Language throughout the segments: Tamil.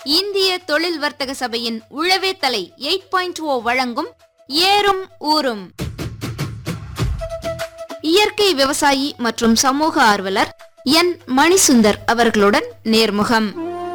இந்திய தொழில் வர்த்தக சபையின் உழவே தலை எயிட் பாயிண்ட் ஓ வழங்கும் ஏறும் ஊரும் இயற்கை விவசாயி மற்றும் சமூக ஆர்வலர் என் மணிசுந்தர் அவர்களுடன் நேர்முகம்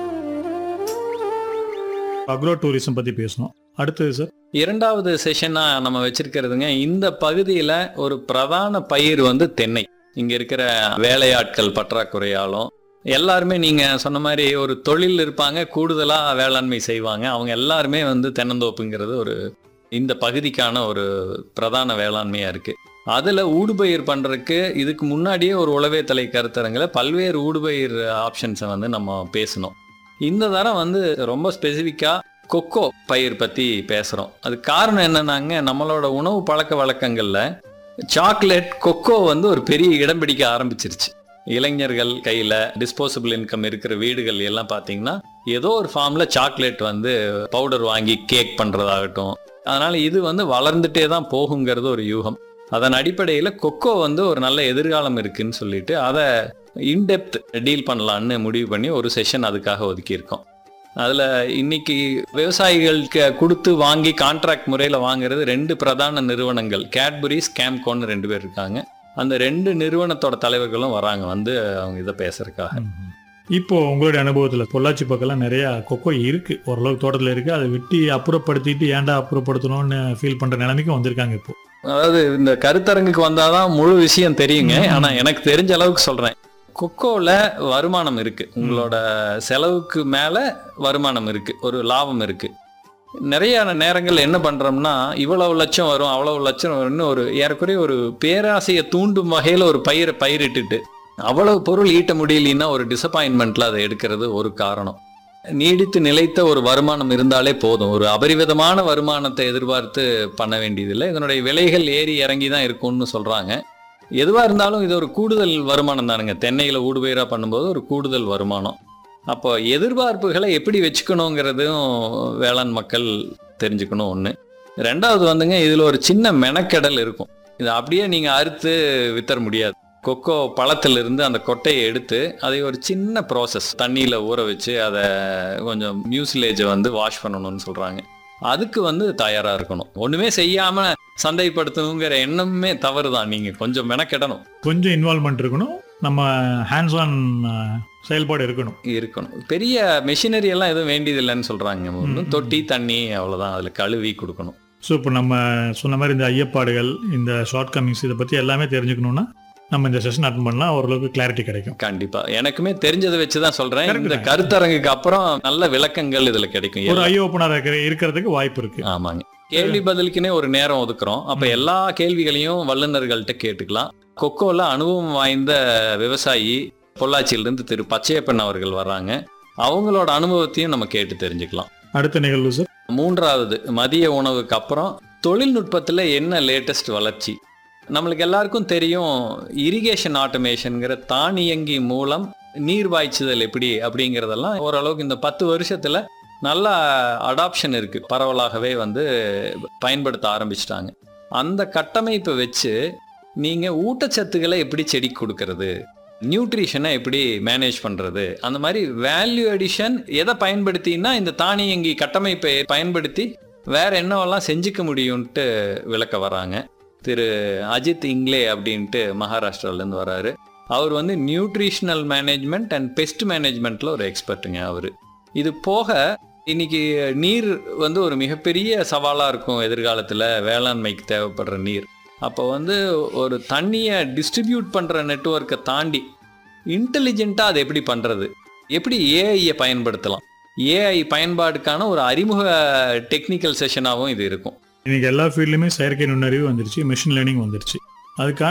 அக்ரோ டூரிசம் பத்தி பேசணும் அடுத்தது சார் இரண்டாவது செஷனா நம்ம வச்சிருக்கிறதுங்க இந்த பகுதியில ஒரு பிரதான பயிர் வந்து தென்னை இங்க இருக்கிற வேலையாட்கள் பற்றாக்குறையாலும் எல்லாருமே நீங்க சொன்ன மாதிரி ஒரு தொழில் இருப்பாங்க கூடுதலா வேளாண்மை செய்வாங்க அவங்க எல்லாருமே வந்து தென்னந்தோப்புங்கிறது ஒரு இந்த பகுதிக்கான ஒரு பிரதான வேளாண்மையா இருக்கு அதுல ஊடுபயிர் பண்றதுக்கு இதுக்கு முன்னாடியே ஒரு உளவே தலை கருத்தரங்கில் பல்வேறு ஊடுபயிர் ஆப்ஷன்ஸை வந்து நம்ம பேசணும் இந்த தரம் வந்து ரொம்ப ஸ்பெசிஃபிக்கா கொக்கோ பயிர் பற்றி பேசுகிறோம் அது காரணம் என்னன்னாங்க நம்மளோட உணவு பழக்க வழக்கங்களில் சாக்லேட் கொக்கோ வந்து ஒரு பெரிய இடம் பிடிக்க ஆரம்பிச்சிருச்சு இளைஞர்கள் கையில் டிஸ்போசபிள் இன்கம் இருக்கிற வீடுகள் எல்லாம் பார்த்தீங்கன்னா ஏதோ ஒரு ஃபார்மில் சாக்லேட் வந்து பவுடர் வாங்கி கேக் பண்ணுறதாகட்டும் அதனால் இது வந்து வளர்ந்துட்டே தான் போகுங்கிறது ஒரு யூகம் அதன் அடிப்படையில் கொக்கோ வந்து ஒரு நல்ல எதிர்காலம் இருக்குன்னு சொல்லிட்டு அதை இன்டெப்த் டீல் பண்ணலான்னு முடிவு பண்ணி ஒரு செஷன் அதுக்காக ஒதுக்கியிருக்கோம் அதில் இன்னைக்கு விவசாயிகளுக்கு கொடுத்து வாங்கி கான்ட்ராக்ட் முறையில் வாங்குறது ரெண்டு பிரதான நிறுவனங்கள் கேட்பரிஸ் கேம்கோன்னு ரெண்டு பேர் இருக்காங்க அந்த ரெண்டு நிறுவனத்தோட தலைவர்களும் வராங்க வந்து அவங்க இதை பேசுறதுக்காக ம்ஹும். இப்போ உங்களுடைய அனுபவத்துல பொள்ளாச்சி பக்கம்லாம் நிறைய கொக்கோ இருக்கு ஓரளவுக்கு தோட்டத்துல இருக்கு அதை வெட்டி அப்புறப்படுத்திட்டு ஏன்டா அப்புறப்படுத்தணும்னு ஃபீல் பண்ற நிலைமைக்கு வந்திருக்காங்க இப்போ அதாவது இந்த கருத்தரங்குக்கு வந்தாதான் முழு விஷயம் தெரியுங்க ம். ஆனா எனக்கு தெரிஞ்ச அளவுக்கு சொல்றேன் கொக்கோல வருமானம் இருக்கு உங்களோட செலவுக்கு மேல வருமானம் இருக்கு ஒரு லாபம் இருக்கு நிறைய நேரங்கள் என்ன பண்றோம்னா இவ்வளவு லட்சம் வரும் அவ்வளவு லட்சம் வரும்னு ஒரு ஏறக்குறைய ஒரு பேராசையை தூண்டும் வகையில ஒரு பயிரை பயிரிட்டுட்டு அவ்வளவு பொருள் ஈட்ட முடியலன்னா ஒரு டிசப்பாயின்மெண்ட்ல அதை எடுக்கிறது ஒரு காரணம் நீடித்து நிலைத்த ஒரு வருமானம் இருந்தாலே போதும் ஒரு அபரிவிதமான வருமானத்தை எதிர்பார்த்து பண்ண வேண்டியதில்லை இதனுடைய விலைகள் ஏறி இறங்கி தான் இருக்கும்னு சொல்றாங்க எதுவா இருந்தாலும் இது ஒரு கூடுதல் வருமானம் தானுங்க தென்னையில ஊடுபயிரா பண்ணும்போது ஒரு கூடுதல் வருமானம் அப்போ எதிர்பார்ப்புகளை எப்படி வச்சுக்கணுங்கிறதும் வேளாண் மக்கள் தெரிஞ்சுக்கணும் ஒன்று ரெண்டாவது வந்துங்க இதில் ஒரு சின்ன மெனக்கெடல் இருக்கும் இது அப்படியே நீங்கள் அறுத்து வித்தர முடியாது கொக்கோ பழத்திலிருந்து அந்த கொட்டையை எடுத்து அதை ஒரு சின்ன ப்ராசஸ் தண்ணியில் ஊற வச்சு அதை கொஞ்சம் மியூசிலேஜை வந்து வாஷ் பண்ணணும்னு சொல்கிறாங்க அதுக்கு வந்து தயாராக இருக்கணும் ஒன்றுமே செய்யாமல் சந்தைப்படுத்தணுங்கிற எண்ணமே தவறு தான் நீங்கள் கொஞ்சம் மெனக்கெடணும் கொஞ்சம் இன்வால்மெண்ட் இருக்கணும் நம்ம ஹேண்ட்ஸ் ஆன் செயல்பாடு இருக்கணும் இருக்கணும் பெரிய மெஷினரி எல்லாம் எதுவும் வேண்டியதில்லைன்னு சொல்கிறாங்க ஒன்றும் ம். தொட்டி தண்ணி அவ்வளோதான் அதில் கழுவி கொடுக்கணும் ஸோ இப்போ நம்ம சொன்ன மாதிரி இந்த ஐயப்பாடுகள் இந்த ஷார்ட் கமிங்ஸ் இதை பற்றி எல்லாமே தெரிஞ்சுக்கணும்னா நம்ம இந்த செஷன் அட்டன் பண்ணால் ஓரளவுக்கு கிளாரிட்டி கிடைக்கும் கண்டிப்பா எனக்குமே தெரிஞ்சதை வச்சு தான் சொல்றேன் Correct இந்த தான். கருத்தரங்குக்கு அப்புறம் நல்ல விளக்கங்கள் இதுல கிடைக்கும் ஒரு ஐ ஓப்பனர் இருக்கிறதுக்கு வாய்ப்பு இருக்கு ஆமாங்க கேள்வி பதிலுக்குனே ஒரு நேரம் ஒதுக்குறோம் அப்ப ம். எல்லா கேள்விகளையும் வல்லுநர்கள்ட்ட கேட்டுக்கலாம் கொக்கோல அனுபவம் வாய்ந்த விவசாயி பொள்ளாச்சியிலிருந்து திரு பச்சையப்பன் அவர்கள் வர்றாங்க அவங்களோட அனுபவத்தையும் நம்ம கேட்டு தெரிஞ்சுக்கலாம் அடுத்த நிகழ்வு சார் மூன்றாவது மதிய உணவுக்கு அப்புறம் தொழில்நுட்பத்தில் என்ன லேட்டஸ்ட் வளர்ச்சி நம்மளுக்கு எல்லாருக்கும் தெரியும் இரிகேஷன் ஆட்டோமேஷனுங்கிற தானியங்கி மூலம் நீர் பாய்ச்சுதல் எப்படி அப்படிங்கிறதெல்லாம் ஓரளவுக்கு இந்த பத்து வருஷத்துல நல்ல அடாப்ஷன் இருக்கு பரவலாகவே வந்து பயன்படுத்த ஆரம்பிச்சிட்டாங்க அந்த கட்டமைப்பை வச்சு நீங்க ஊட்டச்சத்துக்களை எப்படி செடி கொடுக்கறது நியூட்ரிஷனை எப்படி மேனேஜ் பண்றது அந்த மாதிரி வேல்யூ அடிஷன் எதை பயன்படுத்தினா இந்த தானியங்கி கட்டமைப்பை பயன்படுத்தி வேற என்னவெல்லாம் செஞ்சுக்க முடியும்ட்டு விளக்க வராங்க திரு அஜித் இங்லே அப்படின்ட்டு மகாராஷ்டிராலேருந்து வராரு அவர் வந்து நியூட்ரிஷனல் மேனேஜ்மெண்ட் அண்ட் பெஸ்ட் மேனேஜ்மெண்ட்ல ஒரு எக்ஸ்பர்ட்டுங்க அவர் இது போக இன்னைக்கு நீர் வந்து ஒரு மிகப்பெரிய சவாலாக இருக்கும் எதிர்காலத்தில் வேளாண்மைக்கு தேவைப்படுற நீர் அப்போ வந்து ஒரு தண்ணியை டிஸ்ட்ரிபியூட் பண்ணுற நெட்வொர்க்கை தாண்டி இன்டெலிஜென்ட்டாக அதை எப்படி பண்ணுறது எப்படி ஏஐயை பயன்படுத்தலாம் ஏஐ பயன்பாடுக்கான ஒரு அறிமுக டெக்னிக்கல் செஷனாகவும் இது இருக்கும் இன்னைக்கு எல்லா ஃபீல்ட்லையுமே செயற்கை நுண்ணறிவு வந்துருச்சு மிஷின் லேர்னிங் வந்துருச்சு அதுக்கான